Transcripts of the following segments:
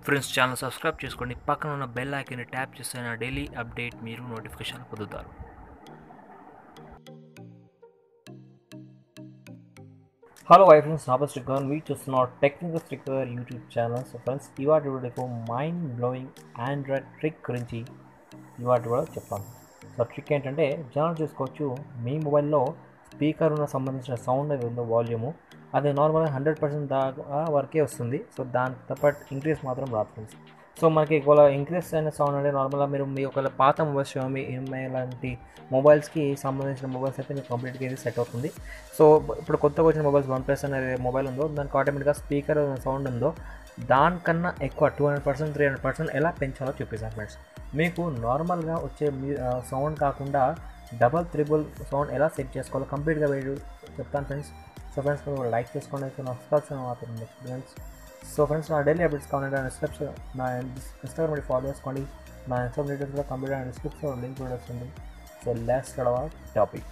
friends channel subscribe చేసుకోండి పక్కన ఉన్న బెల్ ఐకాన్ని ట్యాప్ చేస్తే నా డైలీ అప్డేట్ మీరు నోటిఫికేషన్ పొందుతారు హలో వై ఫ్రెండ్స్ నా స్టిక్కర్ మీరు చూస్తున్న technical sticker YouTube channel so friends ఇవాటి వీడియోకు మైండ్ బ్లోయింగ్ ఆండ్రాయిడ్ ట్రిక్ గురించి ఇవాటి కూడా చెప్తాను సో ట్రిక్ ఏంటంటే జనరల్ చూసుకోవచ్చు మీ మొబైల్లో స్పీకర్ ఉన్న సంబంధించిన సౌండ్ ఏది ఉందో వాల్యూము అది నార్మల్గా హండ్రెడ్ పర్సెంట్ దాకా వరకే వస్తుంది సో దానికి తప్ప ఇంక్రీస్ మాత్రం రాదు ఫ్రెండ్స్ సో మనకి ఒకవేళ ఇంక్రీస్ అయిన సౌండ్ అంటే నార్మల్గా మీరు మీ ఒకవేళ పాత మొబైల్స్ షోమి ఎంఐ లాంటి మొబైల్స్కి సంబంధించిన మొబైల్స్ అయితే మీకు కంప్లీట్గా ఇది సెట్ అవుతుంది సో ఇప్పుడు కొత్తగా వచ్చిన మొబైల్స్ వన్ ప్లస్ అనేది మొబైల్ ఉందో దానికి ఆటోమేటిక్గా స్పీకర్ సౌండ్ ఉందో దానికన్నా ఎక్కువ two hundred percent three hundred percent ఎలా పెంచాలో చూపిస్తాను ఫ్రెండ్స్ మీకు నార్మల్గా వచ్చే సౌండ్ కాకుండా డబల్ త్రిబుల్ సౌండ్ ఎలా సెట్ చేసుకోవాలో కంప్లీట్గా వీడియో చెప్తాను ఫ్రెండ్స్ సో ఫ్రెండ్స్ మీరు లైక్ చేసుకోండి అయితే నా సబ్స్క్రిప్షన్ మాత్రం ఫ్రెండ్స్ సో ఫ్రెండ్స్ నా డైలీ అప్డేట్స్ కావాలంటే నా డిస్క్రిప్షన్ నా ఇన్స్టాగ్రామ్ ఫాలో చేసుకోండి నా ఇన్స్టాగ్రామ్ డీటెయిల్స్ కూడా కంప్లీట్ డిస్క్రిప్షన్ లింక్ కూడా వస్తుంది so last topic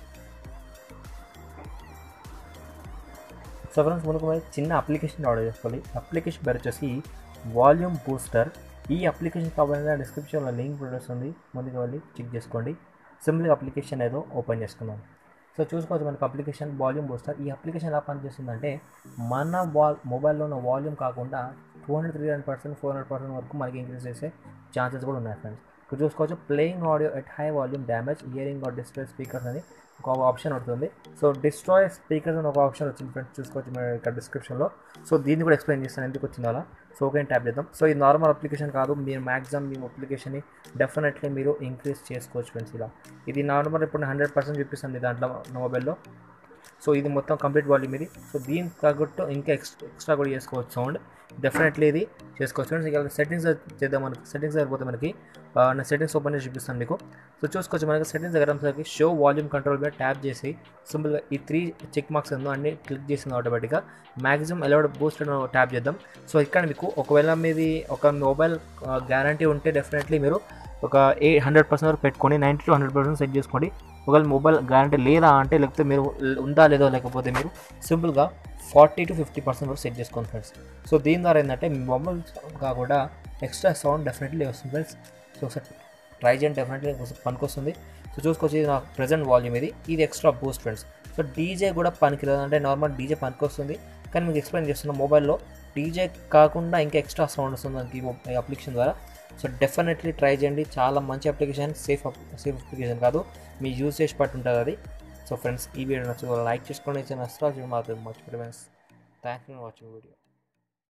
so friends మనకు మరి చిన్న అప్లికేషన్ ఆర్డర్ చేసుకోవాలి అప్లికేషన్ పేరు వచ్చేసి వాల్యూమ్ బూస్టర్ ఈ అప్లికేషన్ కావాలంటే డిస్క్రిప్షన్లో లింక్ కూడా వస్తుంది ముందుకు వెళ్ళి చెక్ చేసుకోండి సింపుల్గా అప్లికేషన్ ఏదో ఓపెన్ చేసుకుందాం సో చూసుకోవచ్చు మనకు అప్లికేషన్ వాల్యూమ్ బూస్టర్ ఈ అప్లికేషన్ ఎలా పనిచేస్తుందంటే మన వాల్ మొబైల్లో ఉన్న వాల్యూమ్ కాకుండా two hundred three hundred percent four hundred percent వరకు మనకి ఇంక్రీజ్ చేసే ఛాన్సెస్ కూడా ఉన్నాయి ఫ్రెండ్స్ ఇక్కడ చూసుకోవచ్చు playing audio at high volume damage hearing or display speakers అని ఒక ఆప్షన్ ఉంటుంది సో డిస్ట్రాయ్ స్పీకర్స్ అని ఒక ఆప్షన్ వచ్చింది ఫ్రెండ్స్ చూసుకోవచ్చు మీరు ఇక్కడ డిస్క్రిప్షన్లో సో దీన్ని కూడా ఎక్స్ప్లెయిన్ చేస్తాను ఎందుకు వచ్చిందో అలా సో ఓకే ట్యాప్ చేద్దాం సో ఇది నార్మల్ అప్లికేషన్ కాదు మీరు మ్యాక్సిమం మీ అప్లికేషన్ని డెఫినెట్లీ మీరు ఇంక్రీజ్ చేసుకోవచ్చు ఫ్రెండ్స్ ఇలా ఇది నార్మల్ ఇప్పుడు హండ్రెడ్ పర్సెంట్ చూపిస్తుంది దాంట్లో నా మొబైల్లో సో ఇది మొత్తం కంప్లీట్ వాల్యూమ్ ఇది సో దీనికి తగ్గట్టు ఇంకా ఎక్స్ట్రా ఎక్స్ట్రా కూడా చేసుకోవచ్చు సౌండ్ డెఫినెట్లీ ఇది చేసుకోవచ్చు ఫ్రెండ్స్ ఇక సెట్టింగ్స్ చేద్దాం మనకి సెట్టింగ్స్ సరిపోతే మనకి నేను సెట్టింగ్స్ ఓపెన్ చేసి చూపిస్తాను మీకు సో చూసుకోవచ్చు మనకి సెట్టింగ్స్ దగ్గర మనకి షో వాల్యూమ్ కంట్రోల్ మీద ట్యాప్ చేసి సింపుల్గా ఈ త్రీ చెక్ మార్క్స్ ఉందో అన్ని క్లిక్ చేసింది ఆటోమేటిక్గా మ్యాక్సిమం అలౌడ్ బూస్ట్ ట్యాప్ చేద్దాం సో ఇక్కడ మీకు ఒకవేళ మీది ఒక మొబైల్ గ్యారంటీ ఉంటే డెఫినెట్లీ మీరు ఒక ఏ హండ్రెడ్ పర్సెంట్ వరకు పెట్టుకొని ninety to hundred percent set చేసుకోండి ఒకవేళ మొబైల్ గ్యారంటీ లేదా అంటే లేకపోతే మీరు ఉందా లేదో లేకపోతే మీరు సింపుల్గా ఫార్టీ టు ఫిఫ్టీ పర్సెంట్ వరకు సెట్ చేసుకోండి ఫ్రెండ్స్ సో దీని ద్వారా ఏంటంటే మీ మొబైల్ కాకుండా ఎక్స్ట్రా సౌండ్ డెఫినెట్లీ వస్తుంది ఫ్రెండ్స్ సో ఒకసారి ట్రై చేయండి డెఫినెట్లీ పనికొస్తుంది సో చూసుకోవచ్చు ఇది నా ప్రజెంట్ వాల్యూమ్ ఇది ఇది extra boost friends so DJ కూడా పనికిరాదు అంటే నార్మల్ డీజే పనికొస్తుంది కానీ మీకు ఎక్స్ప్లెయిన్ చేస్తున్న మొబైల్లో డీజే కాకుండా ఇంకా ఎక్స్ట్రా సౌండ్ వస్తుంది మనకి ఈ అప్లికేషన్ ద్వారా సో డెఫినెట్లీ ట్రై చేయండి చాలా మంచి అప్లికేషన్ సేఫ్ సేఫ్ అప్లికేషన్ కాదు మీ యూసేజ్ పట్టి ఉంటుంది అది సో ఫ్రెండ్స్ ఈ వీడియో నచ్చింది లైక్ చేసుకోండి నష్టం మాత్రం మర్చిపోయి friends thank you for watching video